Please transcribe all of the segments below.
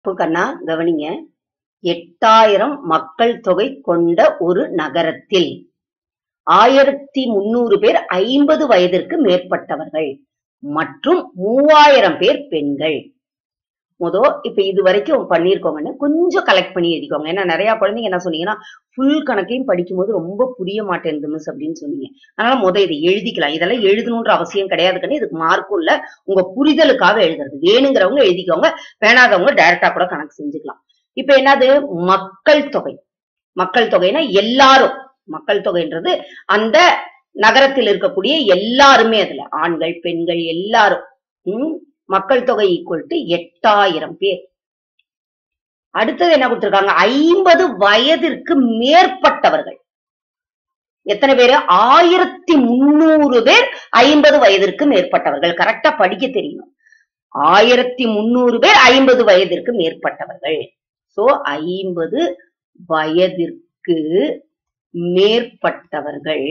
இப்போ கண்ணா கவனிங்க எட்டாயிரம் மக்கள் தொகை கொண்ட ஒரு நகரத்தில் ஆயிரத்தி முன்னூறு பேர் ஐம்பது வயதிற்கு மேற்பட்டவர்கள் மற்றும் மூவாயிரம் பேர் பெண்கள் மொதோ இப்ப இது வரைக்கும் பண்ணிருக்கோங்கன்னு கொஞ்சம் கலெக்ட் பண்ணி எழுதிக்கோங்க ஏன்னா நிறைய குழந்தைங்க என்ன சொன்னீங்கன்னா ஃபுல் கணக்கையும் படிக்கும்போது ரொம்ப புரிய மாட்டேங்குது மிஸ் அப்படின்னு சொன்னீங்க அதனால முத இதை எழுதிக்கலாம் இதெல்லாம் எழுதணுன்ற அவசியம் கிடையாது கண்ணு இதுக்கு மார்க்கும் இல்ல உங்க புரிதலுக்காக எழுதுறது வேணுங்கிறவங்க எழுதிக்கோங்க வேணாதவங்க டைரக்டா கூட கணக்கு செஞ்சுக்கலாம் இப்ப என்னது மக்கள் தொகை மக்கள் தொகைனா எல்லாரும் மக்கள் தொகைன்றது அந்த நகரத்தில் இருக்கக்கூடிய எல்லாருமே அதுல ஆண்கள் பெண்கள் எல்லாரும் உம் மக்கள் தொகை ஈக்குவல் டு எட்டாயிரம் பேர் அடுத்தது என்ன கொடுத்திருக்காங்க ஐம்பது வயதிற்கு மேற்பட்டவர்கள் எத்தனை பேரு ஆயிரத்தி முன்னூறு பேர் ஐம்பது வயதிற்கு மேற்பட்டவர்கள் கரெக்டா படிக்க தெரியும் ஆயிரத்தி முன்னூறு பேர் ஐம்பது வயதிற்கு மேற்பட்டவர்கள் சோ ஐம்பது வயதிற்கு மேற்பட்டவர்கள்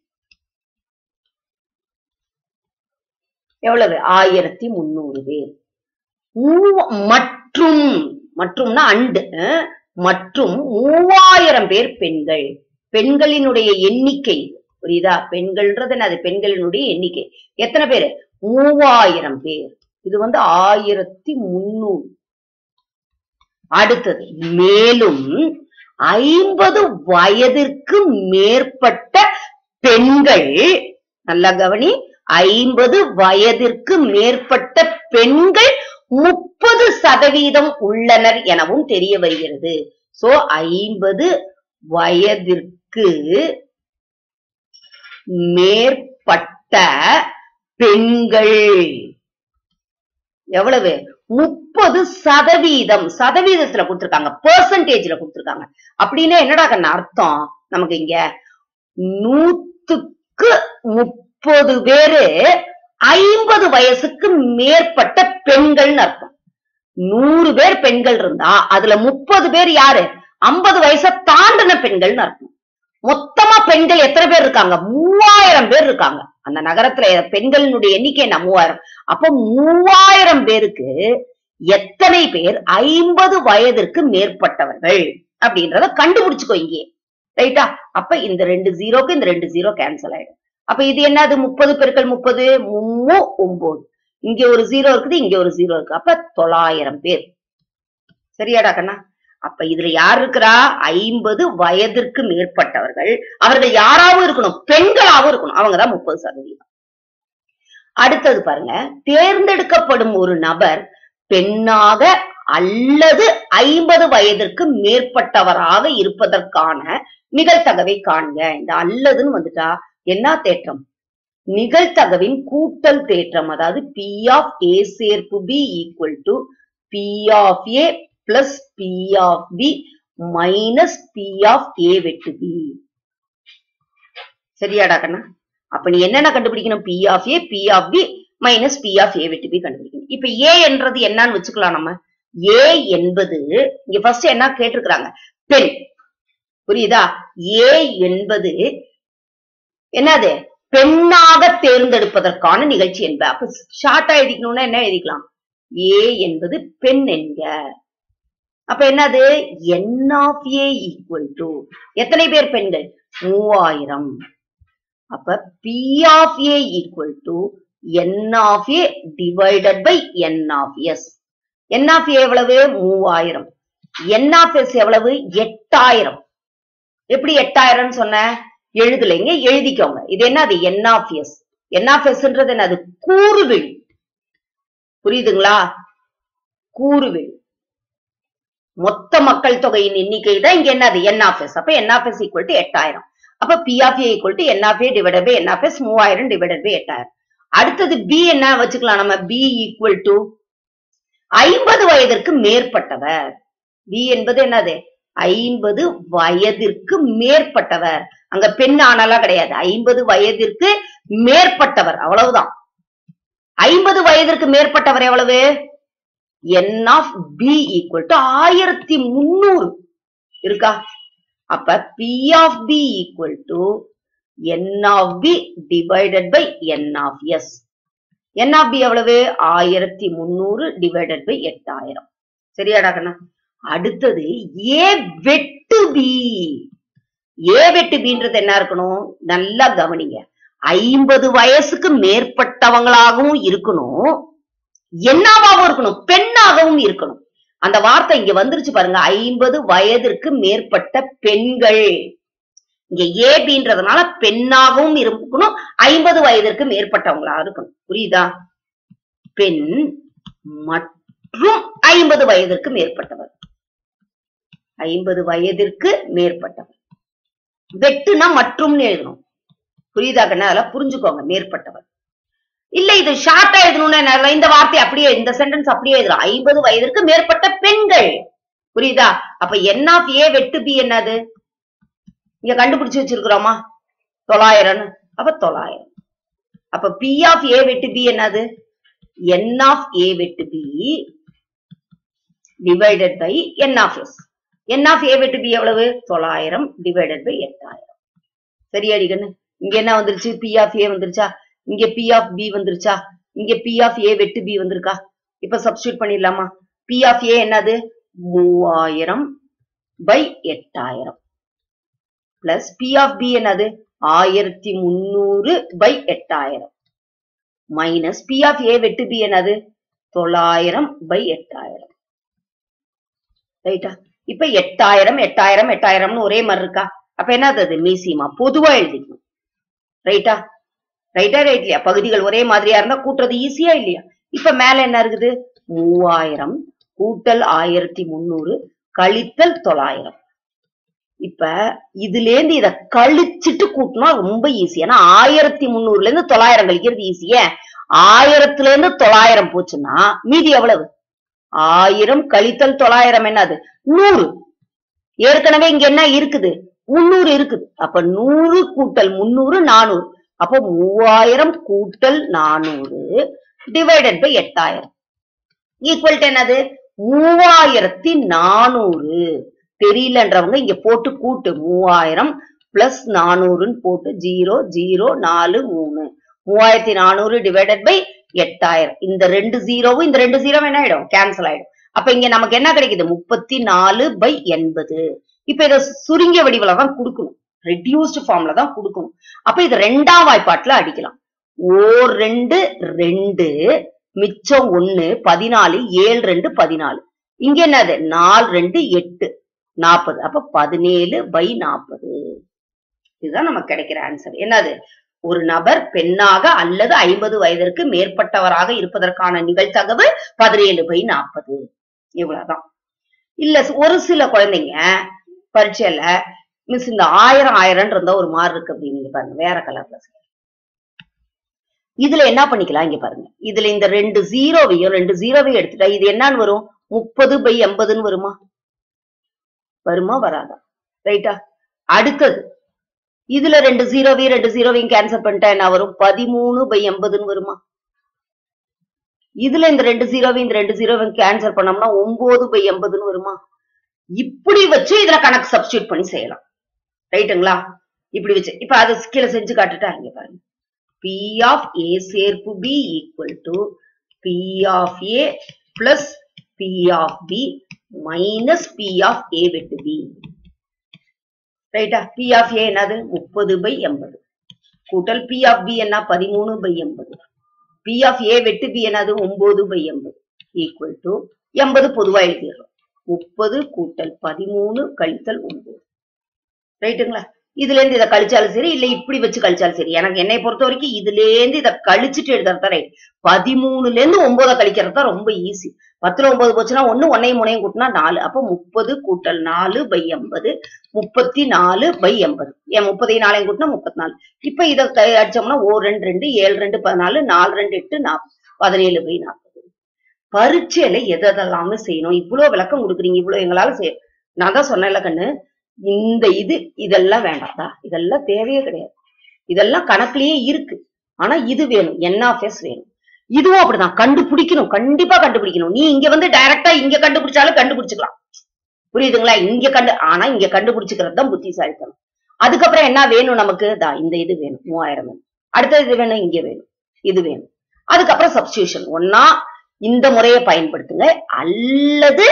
எவ்வளவு ஆயிரத்தி முன்னூறு பேர் மூவ- மற்றும் மற்றும்னா அண்டு அஹ், மற்றும் மூவாயிரம் பேர் பெண்கள் பெண்களினுடைய எண்ணிக்கை புரியுதா பெண்கள்ன்றது என்னது பெண்களினுடைய எண்ணிக்கை எத்தனை பேரு மூவாயிரம் பேர் இது வந்து ஆயிரத்தி முன்னூறு அடுத்தது மேலும் ஐம்பது வயதிற்கு மேற்பட்ட பெண்கள் நல்லா கவனி ஐம்பது வயதிற்கு மேற்பட்ட பெண்கள் முப்பது சதவீதம் உள்ளனர் எனவும் தெரிய வருகிறது சோ ஐம்பது வயதிற்கு மேற்பட்ட பெண்கள் எவ்வளவு முப்பது சதவீதம் சதவீதத்துல கொடுத்திருக்காங்க பெர்சன்டேஜ்ல கொடுத்திருக்காங்க அப்படின்னா என்னடா கண்ணு அர்த்தம் நமக்கு இங்க நூத்துக்கு முப்பது பேரு ஐம்பது வயசுக்கு மேற்பட்ட பெண்கள்னு அர்த்தம் நூறு பேர் பெண்கள் இருந்தா அதுல முப்பது பேர் யாரு ஐம்பது வயசை தாண்டின பெண்கள்னு அர்த்தம் மொத்தமா பெண்கள் எத்தனை பேர் இருக்காங்க மூவாயிரம் பேர் இருக்காங்க அந்த நகரத்துல பெண்களினுடைய எண்ணிக்கை என்ன மூவாயிரம் அப்போ மூவாயிரம் பேருக்கு எத்தனை பேர் ஐம்பது வயதிற்கு மேற்பட்டவர்கள் அப்படின்றத கண்டுபிடிச்சுக்கோ இங்கே ரைட்டா அப்ப இந்த ரெண்டு ஜீரோக்கு இந்த ரெண்டு ஜீரோ கேன்சல் ஆயிடும் அப்ப இது என்னது முப்பது பெருக்கள் முப்பது மூணு ஒன்பது இங்க ஒரு ஜீரோ இருக்குது இங்க ஒரு ஜீரோ இருக்கு அப்ப தொள்ளாயிரம் பேர் சரியாடா கண்ணா அப்ப இதுல யார் இருக்கிறா ஐம்பது வயதிற்கு மேற்பட்டவர்கள் அவர்கள் யாராவும் இருக்கணும் பெண்களாவும் இருக்கணும் அவங்கதான் முப்பது சதவீதம் அடுத்தது பாருங்க தேர்ந்தெடுக்கப்படும் ஒரு நபர் பெண்ணாக அல்லது ஐம்பது வயதிற்கு மேற்பட்டவராக இருப்பதற்கான நிகழ்தகவை காண்க இந்த அல்லதுன்னு வந்துட்டா என்ன தேற்றம் நிகழ்தகவின் கூட்டல் தேற்றம் அதாவது பி ஆஃப் ஏ சேர்ப்பு B equal to P of A plus P of B minus P of A வெட்டு பி சரியாடா கண்ணா அப்ப நீ என்னென்ன கண்டுபிடிக்கணும் P of A P of B minus P of A வெட்டு பி கண்டுபிடிக்கணும் இப்ப ஏ என்றது என்னன்னு வச்சுக்கலாம் நம்ம ஏ என்பது இங்க ஃபர்ஸ்ட் என்ன கேட்டிருக்கிறாங்க பெண் புரியுதா ஏ என்பது என்னது பெண்ணாக தேர்ந்தெடுப்பதற்கான நிகழ்ச்சி என்ப அப்ப ஷார்ட்டா எழுதிக்கணும்னா என்ன எழுதிக்கலாம் ஏ என்பது பெண் என்க அப்ப என்னது N of A equal to எத்தனை பேர் பெண்கள் மூவாயிரம் அப்ப P of A equal to N of A divided by N of S N of A எவ்வளவு மூவாயிரம் என் ஆஃப் எஸ் எவ்வளவு எட்டாயிரம் எப்படி எட்டாயிரம் சொன்ன எழுதலைங்க எழுதிக்கோங்க இது என்னது N of S N of எஸ்ன்றது என்னது கூறுவிழி புரியுதுங்களா கூறுவிழி மொத்த மக்கள் தொகையின் எண்ணிக்கை தான் இங்க என்னது என் ஆஃப் எஸ் அப்ப N of S equal to எட்டாயிரம் அப்ப P of A equal to N of A divided by N of S மூவாயிரம் டிவைடட் பை எட்டாயிரம் அடுத்தது பி என்ன வச்சுக்கலாம் நம்ம பி ஈக்குவல் டு ஐம்பது வயதிற்கு மேற்பட்டவர் பி என்பது என்னது ஐம்பது வயதிற்கு மேற்பட்டவர் அங்க பெண் ஆனாலாம் கிடையாது ஐம்பது வயதிற்கு மேற்பட்டவர் அவ்வளவுதான் ஐம்பது வயதிற்கு மேற்பட்டவர் எவ்வளவு N of B equal to ஆயிரத்தி முன்னூறு இருக்கா அப்ப P of B equal to N of B divided by N of S N of B எவ்வளவு ஆயிரத்தி முன்னூறு டிவைடட் பை எட்டாயிரம் சரியாடா கண்ணா அடுத்தது ஏ வெட்டு பி ஏ வெட்டு பின்றது என்ன இருக்கணும் நல்லா கவனிங்க ஐம்பது வயசுக்கு மேற்பட்டவங்களாகவும் இருக்கணும் என்னவாகவும் இருக்கணும் பெண்ணாகவும் இருக்கணும் அந்த வார்த்தை இங்க வந்துருச்சு பாருங்க ஐம்பது வயதிற்கு மேற்பட்ட பெண்கள் இங்க ஏபின்றதுனால பெண்ணாகவும் இருக்கணும் ஐம்பது வயதிற்கு மேற்பட்டவங்களா இருக்கணும் புரியுதா பெண் மற்றும் ஐம்பது வயதிற்கு மேற்பட்டவர் ஐம்பது வயதிற்கு மேற்பட்டவர் வெட்டுனா மற்றும்னு எழுதணும் புரியுதா கண்ணா அதெல்லாம் புரிஞ்சுக்கோங்க மேற்பட்டவர் இல்ல இது ஷார்ட்டா எழுதணும்னு என்ன இந்த வார்த்தை அப்படியே இந்த சென்டென்ஸ் அப்படியே எழுதலாம் ஐம்பது வயதிற்கு மேற்பட்ட பெண்கள் புரியுதா அப்ப என் ஆஃப் ஏ வெட்டு பி என்னது இங்க கண்டுபிடிச்சு வச்சிருக்கிறோமா தொள்ளாயிரம் அப்ப தொள்ளாயிரம் அப்ப பி ஆஃப் ஏ வெட்டு பி என்னது என் ஆஃப் ஏ வெட்டு B divided by N of S N of A வெட்டு பி எவ்வளவு தொள்ளாயிரம் டிவைடட் பை எட்டாயிரம் சரியாடி கண்ணு இங்க என்ன வந்துருச்சு பி ஆஃப் ஏ வந்துருச்சா இங்க பி ஆஃப் பி வந்துருச்சா இங்க பி ஆஃப் ஏ வெட்டு பி வந்திருக்கா இப்ப சப்ஸ்டியூட் பண்ணிடலாமா பி ஆஃப் ஏ என்னது மூவாயிரம் பை எட்டாயிரம் பிளஸ் பி ஆஃப் பி என்னது ஆயிரத்தி முன்னூறு பை எட்டாயிரம் மைனஸ் பி ஆஃப் ஏ வெட்டு பி என்னது தொள்ளாயிரம் பை எட்டாயிரம் ரைட்டா இப்ப எட்டாயிரம் எட்டாயிரம் எட்டாயிரம்னு ஒரே மாதிரி இருக்கா அப்ப என்னது அது மீசிமா பொதுவா எழுதிக்கணும் ரைட்டா ரைட்டா ரைட் இல்லையா பகுதிகள் ஒரே மாதிரியா இருந்தா கூட்டுறது ஈஸியா இல்லையா இப்ப மேல என்ன இருக்குது மூவாயிரம் கூட்டல் ஆயிரத்தி முன்னூறு கழித்தல் தொள்ளாயிரம் இப்ப இதுல இருந்து இத கழிச்சிட்டு கூட்டினா ரொம்ப ஈஸி ஏன்னா ஆயிரத்தி முன்னூறுல இருந்து தொள்ளாயிரம் கழிக்கிறது ஈஸியே ஆயிரத்துல இருந்து தொள்ளாயிரம் போச்சுன்னா மீதி எவ்வளவு ஆயிரம் கழித்தல் தொள்ளாயிரம் என்னது நூறு ஏற்கனவே இங்க என்ன இருக்குது முன்னூறு இருக்குது அப்ப நூறு கூட்டல் முன்னூறு நானூறு அப்போ மூவாயிரம் கூட்டல் நானூறு டிவைடட் பை எட்டாயிரம் ஈக்குவல் டு என்னது மூவாயிரத்தி நானூறு தெரியலன்றவங்க இங்க போட்டு கூட்டு மூவாயிரம் பிளஸ் நானூறுன்னு போட்டு ஜீரோ ஜீரோ நாலு மூணு மூவாயிரத்தி நானூறு டிவைடட் பை எட்டாயிரம் இந்த ரெண்டு ஜீரோவும் இந்த ரெண்டு ஜீரோ என்ன ஆயிடும் கேன்சல் ஆயிடும் அப்ப இங்க நமக்கு என்ன கிடைக்குது முப்பத்தி நாலு பை எண்பது இப்ப இத சுருங்கிய வடிவில தான் கொடுக்கணும் ரெடியூஸ்டு ஃபார்ம்ல தான் கொடுக்கணும் அப்ப இது ரெண்டாம் வாய்ப்பாட்டுல அடிக்கலாம் ஓர் ரெண்டு ரெண்டு மிச்சம் ஒண்ணு பதினாலு ஏழு ரெண்டு பதினாலு இங்க என்னது நாலு ரெண்டு எட்டு நாற்பது அப்ப பதினேழு பை நாற்பது இதுதான் நமக்கு கிடைக்கிற ஆன்சர் என்னது ஒரு நபர் பெண்ணாக அல்லது ஐம்பது வயதிற்கு மேற்பட்டவராக இருப்பதற்கான நிகழ்தகவு பதினேழு பை நாற்பது இவ்வளவுதான் இல்ல ஒரு சில குழந்தைங்க பரீட்சையில மிஸ் இந்த ஆயிரம் ஆயிரம் இருந்தா ஒரு மாதிரி இருக்கு அப்படின்னு பாருங்க வேற கலர்ல இதுல என்ன பண்ணிக்கலாம் இங்க பாருங்க இதுல இந்த ரெண்டு ஜீரோவையும் ரெண்டு ஜீரோவையும் எடுத்துட்டா இது என்னன்னு வரும் முப்பது பை எண்பதுன்னு வருமா வருமா வராதா ரைட்டா அடுத்தது இதுல ரெண்டு ஜீரோவையும் ரெண்டு ஜீரோவையும் கேன்சல் பண்ணிட்டா என்ன வரும் பதிமூணு பை எண்பதுன்னு வருமா இதுல இந்த ரெண்டு ஜீரோவையும் இந்த ரெண்டு ஜீரோவையும் கேன்சல் பண்ணோம்னா ஒன்பது பை எண்பதுன்னு வருமா இப்படி வச்சு இதுல கணக்கு சப்ஸ்டியூட் பண்ணி செய்யலாம் ரைட்டுங்களா இப்படி வச்சு இப்ப அது கீழே செஞ்சு காட்டுட்டா இங்க பாருங்க பி ஆஃப் ஏ சேர்ப்பு B equal to P of A plus P of B minus P of A வெட்டு பி ரைட்டா பி ஆஃப் ஏ என்னது முப்பது பை எண்பது கூட்டல் பி ஆஃப் பி என்ன பதிமூணு பை எண்பது பி ஆஃப் ஏ வெட்டு பி என்னது ஒன்பது பை எண்பது ஈக்குவல் டு எண்பது பொதுவா எழுதிடுறோம் முப்பது கூட்டல் பதிமூணு கழித்தல் ஒன்பது ரைட்டுங்களா இதுல இருந்து இதை கழிச்சாலும் சரி இல்ல இப்படி வச்சு கழிச்சாலும் சரி எனக்கு என்னை பொறுத்த வரைக்கும் இதுல இருந்து இதை கழிச்சுட்டு எழுதுறது தான் ரைட் பதிமூணுல இருந்து ஒன்பதை கழிக்கிறது தான் ரொம்ப ஈஸி பத்துல ஒன்பது போச்சுன்னா ஒண்ணு ஒன்னையும் முனையும் கூட்டினா நாலு அப்போ முப்பது கூட்டல் நாலு பை எண்பது முப்பத்தி நாலு பை எண்பது ஏன் முப்பதையும் நாளையும் கூட்டினா முப்பத்தி நாலு இப்ப இதை க- அடிச்சோம்னா ஓ ரெண்டு ரெண்டு ஏழு ரெண்டு பதினாலு நாலு ரெண்டு எட்டு நாற்பது பதினேழு பை நாற்பது பரீட்சையில எது எதெல்லாமே செய்யணும் இவ்வளவு விளக்கம் கொடுக்குறீங்க இவ்வளவு எங்களால செய்ய நான் தான் சொன்னேன்ல கண்ணு இந்த இது இதெல்லாம் வேண்டாதா இதெல்லாம் தேவையே கிடையாது இதெல்லாம் கணக்குலயே இருக்கு ஆனா இது வேணும் என்ஆஃப்எஸ் வேணும் இதுவும் அப்படிதான் கண்டுபிடிக்கணும் கண்டிப்பா கண்டுபிடிக்கணும் நீ இங்க வந்து டைரக்டா இங்க கண்டுபிடிச்சாலும் கண்டுபிடிச்சுக்கலாம் புரியுதுங்களா இங்க கண்டு ஆனா இங்க கண்டுபிடிச்சுக்கிறது தான் புத்திசாலித்தனம் அதுக்கப்புறம் என்ன வேணும் நமக்கு தா இந்த இது வேணும் மூவாயிரம் வேணும் அடுத்தது இது வேணும் இங்க வேணும் இது வேணும் அதுக்கப்புறம் சப்ஸ்டியூஷன் ஒன்னா இந்த முறையை பயன்படுத்துங்க அல்லது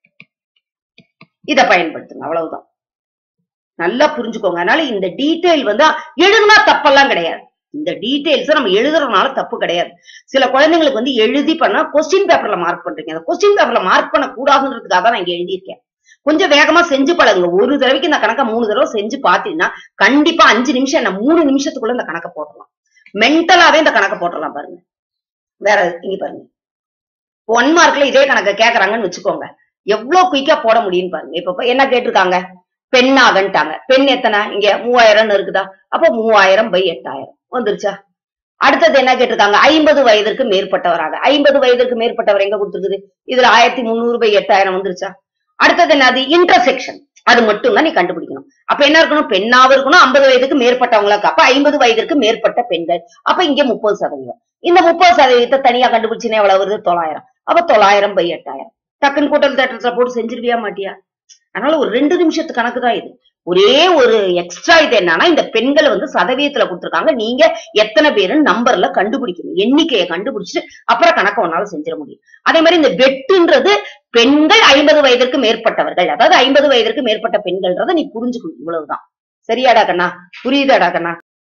இத பயன்படுத்துங்க அவ்வளவுதான் நல்லா புரிஞ்சுக்கோங்க அதனால இந்த டீடைல் வந்து எழுதுனா தப்பெல்லாம் கிடையாது இந்த டீடைல்ஸ் நம்ம எழுதுறதுனால தப்பு கிடையாது சில குழந்தைங்களுக்கு வந்து எழுதி பண்ணா கொஸ்டின் பேப்பர்ல மார்க் பண்றீங்க அந்த கொஸ்டின் பேப்பர்ல மார்க் பண்ண கூடாதுன்றதுக்காக தான் நான் இங்க எழுதியிருக்கேன் கொஞ்சம் வேகமா செஞ்சு பழகுங்க ஒரு தடவைக்கு இந்த கணக்கை மூணு தடவை செஞ்சு பாத்தீங்கன்னா கண்டிப்பா அஞ்சு நிமிஷம் என்ன மூணு நிமிஷத்துக்குள்ள இந்த கணக்கை போடலாம் மென்டலாவே இந்த கணக்கை போட்டுடலாம் பாருங்க வேற இங்க பாருங்க ஒன் மார்க்ல இதே கணக்கை கேக்குறாங்கன்னு வச்சுக்கோங்க எவ்வளவு குயிக்கா போட முடியும்னு பாருங்க இப்ப என்ன கேட்டிருக்காங்க பெண்ணாகன்ட்டாங்க பெண் எத்தனை இங்க மூவாயிரம்னு இருக்குதா அப்போ மூவாயிரம் பை எட்டாயிரம் வந்துருச்சா அடுத்தது என்ன கேட்டிருக்காங்க ஐம்பது வயதிற்கு மேற்பட்டவராக ஐம்பது வயதிற்கு மேற்பட்டவர் எங்க கொடுத்துருக்குது இதுல ஆயிரத்தி முந்நூறு பை எட்டாயிரம் வந்துருச்சா அடுத்தது என்னது இன்டர்செக்ஷன் அது மட்டும் தான் நீ கண்டுபிடிக்கணும் அப்ப என்ன இருக்கணும் பெண்ணாவும் இருக்கணும் ஐம்பது வயதுக்கு மேற்பட்டவங்களுக்கு அப்ப ஐம்பது வயதிற்கு மேற்பட்ட பெண்கள் அப்ப இங்க முப்பது சதவீதம் இந்த முப்பது சதவீதத்தை தனியா கண்டுபிடிச்சுன்னா எவ்வளவு வருது தொள்ளாயிரம் அப்ப தொள்ளாயிரம் பை எட்டாயிரம் டக்குன்னு கூட்டல் தேட்டத்துல போட்டு செஞ்சிருவியா மாட்டியா அதனால ஒரு ரெண்டு நிமிஷத்து கணக்கு தான் இது ஒரே ஒரு எக்ஸ்ட்ரா இது என்னன்னா இந்த பெண்களை வந்து சதவீதத்துல கொடுத்துருக்காங்க நீங்க எத்தனை பேருன்னு நம்பர்ல கண்டுபிடிக்கணும் எண்ணிக்கையை கண்டுபிடிச்சிட்டு அப்புறம் கணக்க உன்னால செஞ்சிட முடியும் அதே மாதிரி இந்த வெட்டுன்றது பெண்கள் ஐம்பது வயதிற்கு மேற்பட்டவர்கள் அதாவது ஐம்பது வயதிற்கு மேற்பட்ட பெண்கள்ன்றதை நீ புரிஞ்சுக்கணும் இவ்வளவுதான் சரியாடா கண்ணா புரியுதாடா கண்ணா